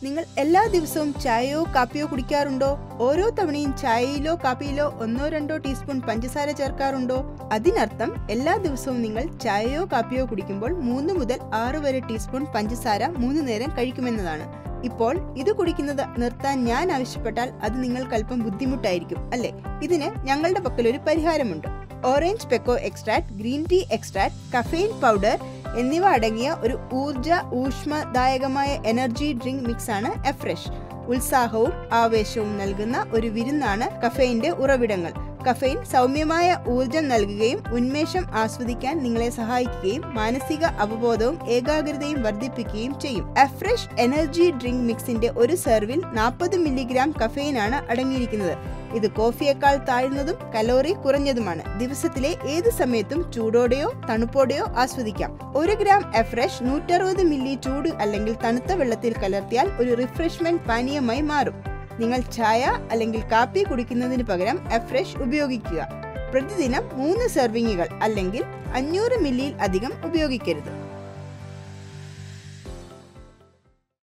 നിങ്ങൾ എല്ലാ ദിവസവും ചായയോ കാപ്പിയോ കുടിക്കാറുണ്ടോ ഓരോ തവണയും ചായയിലോ കാപ്പിയിലോ ഒന്നോ രണ്ടോ ടീസ്പൂൺ പഞ്ചസാര ചേർക്കാറുണ്ടോ അതിനർത്ഥം എല്ലാ ദിവസവും നിങ്ങൾ ചായയോ കാപ്പിയോ കുടിക്കുമ്പോൾ മൂന്ന് മുതൽ ആറ് വരെ ടീസ്പൂൺ പഞ്ചസാര മൂന്ന് നേരം കഴിക്കുമെന്നതാണ് ഇപ്പോൾ ഇത് കുടിക്കുന്നത് നിർത്താൻ ഞാൻ ആവശ്യപ്പെട്ടാൽ അത് നിങ്ങൾക്ക് അല്പം ബുദ്ധിമുട്ടായിരിക്കും അല്ലേ ഇതിന് ഞങ്ങളുടെ പക്കൽ ഒരു പരിഹാരമുണ്ട് orange pekoe extract green tea extract caffeine powder എന്നിവ അടങ്ങിയ ഒരു ഊർജ ഊഷ്മദായകമായ എനർജി ഡ്രിങ്ക് മിക്സ് ആണ് എഫ്രഷ് ഉത്സാഹവും ആവേശവും നൽകുന്ന ഒരു വിരുന്നാണ് കഫെയിന്റെ ഉറവിടങ്ങൾ കഫെയിൻ സൗമ്യമായ ഊർജം നൽകുകയും ഉന്മേഷം ആസ്വദിക്കാൻ നിങ്ങളെ സഹായിക്കുകയും മാനസിക അവബോധവും ഏകാഗ്രതയും വർദ്ധിപ്പിക്കുകയും ചെയ്യും അഫ്രഷ് എനർജി ഡ്രിങ്ക് മിക്സിന്റെ ഒരു സെർവിൽ നാൽപ്പത് മില്ലിഗ്രാം കഫെയിനാണ് അടങ്ങിയിരിക്കുന്നത് ഇത് കോഫിയേക്കാൾ താഴ്ന്നതും കലോറി കുറഞ്ഞതുമാണ് ദിവസത്തിലെ ഏത് സമയത്തും ചൂടോടെയോ തണുപ്പോടെയോ ആസ്വദിക്കാം ഒരു ഗ്രാം എഫ്രഷ് നൂറ്ററുപത് മില്ലി ചൂട് അല്ലെങ്കിൽ തണുത്ത വെള്ളത്തിൽ കലർത്തിയാൽ ഒരു റിഫ്രഷ്മെന്റ് പാനീയമായി മാറും നിങ്ങൾ ചായ അല്ലെങ്കിൽ കാപ്പി കുടിക്കുന്നതിന് പകരം എഫ്രഷ് ഉപയോഗിക്കുക പ്രതിദിനം മൂന്ന് സെർവിങ്ങുകൾ അല്ലെങ്കിൽ അഞ്ഞൂറ് മില്ലിയിൽ അധികം ഉപയോഗിക്കരുത്